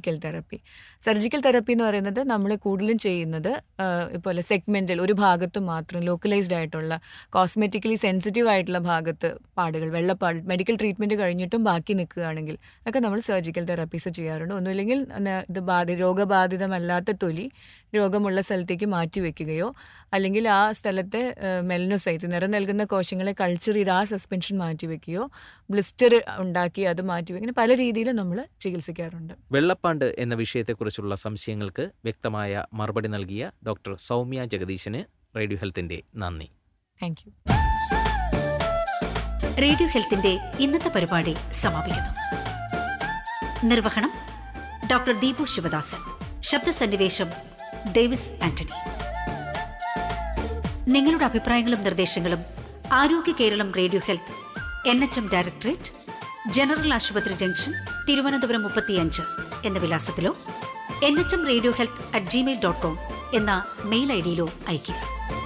surgical therapy surgical therapy എന്ന് പറയുന്നത് നമ്മൾ കൂടുതലും ചെയ്യുന്നത് ഇപ്പോൾ സെഗ്മെന്റിൽ ഒരു ഭാഗത്ത് മാത്രം ലോക്കലൈസ്ഡ് ആയിട്ടുള്ള കോസ്മെറ്റിക്കലി സെൻസിറ്റീവ് ആയിട്ടുള്ള ഭാഗത്ത് പാടുകൾ വെള്ളപ്പാട് മെഡിക്കൽ ട്രീറ്റ്മെന്റ് കഴിഞ്ഞിട്ടും ബാക്കി നിൽക്കുകയാണെങ്കിൽ ഒക്കെ നമ്മൾ സർജിക്കൽ തെറാപ്പീസ് ചെയ്യാറുണ്ട് ഒന്നുമില്ലെങ്കിൽ ന- ഇത് ബാധി രോഗബാധിതമല്ലാത്ത തൊലി രോഗമുള്ള സ്ഥലത്തേക്ക് മാറ്റി വെക്കുകയോ അല്ലെങ്കിൽ ആ സ്ഥലത്തെ മെലനോസൈറ്റ്സ് നിറം നൽകുന്ന കോശങ്ങളെ കൾച്ചർ ചെയ്ത് ആ സസ്പെൻഷൻ മാറ്റി വെക്കുകയോ ബ്ലിസ്റ്റർ ഉണ്ടാക്കി അത് മാറ്റി വെക്കുക ഇങ്ങനെ പല രീതിയിലും നമ്മൾ ചികിത്സിക്കാറുണ്ട് വെള്ളപ്പാണ്ട് എന്ന വിഷയത്തെക്കുറിച്ചുള്ള സംശയങ്ങൾക്ക് വ്യക്തമായ മറുപടി നൽകിയ ഡോക്ടർ സൗമ്യ ജഗദീശന് റേഡിയോ ഹെൽത്തിന്റെ നന്ദി താങ്ക് യു റേഡിയോ ഹെൽത്തിന്റെ ഇന്നത്തെ പരിപാടി സമാപിക്കുന്നു നിർവഹണം ഡോക്ടർ ദീപു ശിവദാസൻ ശബ്ദസന്നിവേശം ഡേവിസ് ആന്റണി നിങ്ങളുടെ അഭിപ്രായങ്ങളും നിർദ്ദേശങ്ങളും Arogya Keralam radio health N H M directorate general ആശുപത്രി ജംഗ്ഷൻ തിരുവനന്തപുരം മുപ്പത്തിയഞ്ച് എന്ന വിലാസത്തിലോ N H M radio health at Gmail dot com എന്ന മെയിൽ ഐ ഡിയിലോ അയയ്ക്കുക